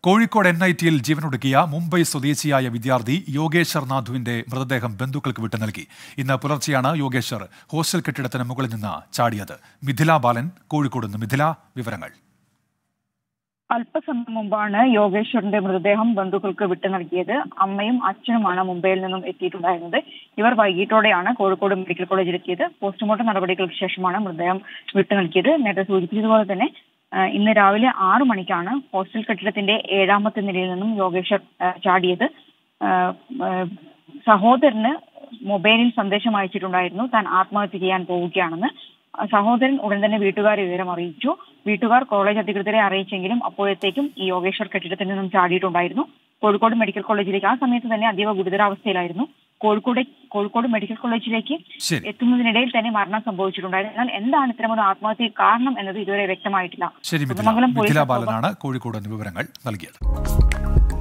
Kozhikode N I ടിയിൽ ജീവനൊടുക്കിയ മുംബൈ സ്വദേശിയായ വിദ്യാർത്ഥി യോഗേശ്വർ നാഥുവിന്റെ മൃതദേഹം ബന്ധുക്കൾക്ക് വിട്ടു നൽകി ഇന്ന് പുലർച്ചെയാണ് യോഗേശ്വർ ഹോസ്റ്റൽ കെട്ടിടത്തിന് മുകളിൽ നിന്ന് ചാടിയത് മിഥില ബാലൻ കോഴിക്കോട് നിന്ന് മിഥില വിവരങ്ങൾ അല്പസമയം മുമ്പാണ് യോഗേശ്വറിന്റെ മൃതദേഹം ബന്ധുക്കൾക്ക് വിട്ടു നൽകിയത് അമ്മയും അച്ഛനുമാണ് മുംബൈയിൽ നിന്നും എത്തിയിട്ടുണ്ടായിരുന്നത് ഇവർ വൈകിട്ടോടെയാണ് കോഴിക്കോട് മെഡിക്കൽ കോളേജിൽ എത്തിയത് പോസ്റ്റ്മോർട്ടം നടപടികൾക്ക് ശേഷമാണ് മൃതദേഹം വിട്ടു നൽകിയത് നേരത്തെ സൂചിപ്പിച്ചതുപോലെ തന്നെ ആ, ഇന്ന് രാവിലെ ആറു മണിക്കാണ് ഹോസ്റ്റൽ കെട്ടിടത്തിന്റെ ഏഴാമത്തെ നിലയിൽ നിന്നും യോഗേശ്വർ ആ, ചാടിയത് ആ, ആ, സഹോദരന് മൊബൈലിൽ സന്ദേശം അയച്ചിട്ടുണ്ടായിരുന്നു താൻ ആത്മഹത്യ ചെയ്യാൻ പോവുകയാണെന്ന് ആ, സഹോദരൻ ഉടൻ തന്നെ വീട്ടുകാരെ വിവരം അറിയിച്ചു വീട്ടുകാർ കോളേജ് അധികൃതരെ അറിയിച്ചെങ്കിലും അപ്പോഴത്തേക്കും ഈ യോഗേശ്വർ കെട്ടിടത്തിൽ നിന്നും ചാടിയിട്ടുണ്ടായിരുന്നു കോഴിക്കോട് മെഡിക്കൽ കോളേജിലേക്ക് ആ സമയത്ത് തന്നെ അതീവ ഗുരുതരാവസ്ഥയിലായിരുന്നു കോഴിക്കോട് കോഴിക്കോട് മെഡിക്കൽ കോളേജിലേക്ക് ശരി എത്തുന്നതിനിടയിൽ തന്നെ മരണം സംഭവിച്ചിട്ടുണ്ടായിരുന്നു എന്നാൽ എന്താണ് ഇത്തരമൊരു ആത്മഹത്യ കാരണം എന്നത് ഇതുവരെ വ്യക്തമായിട്ടില്ല ശരി മിഥില കുന്നമംഗലം പോലീസ് മിഥില ബാലനാണ് കോഴിക്കോട് നിന്ന് വിവരങ്ങൾ നൽകിയത്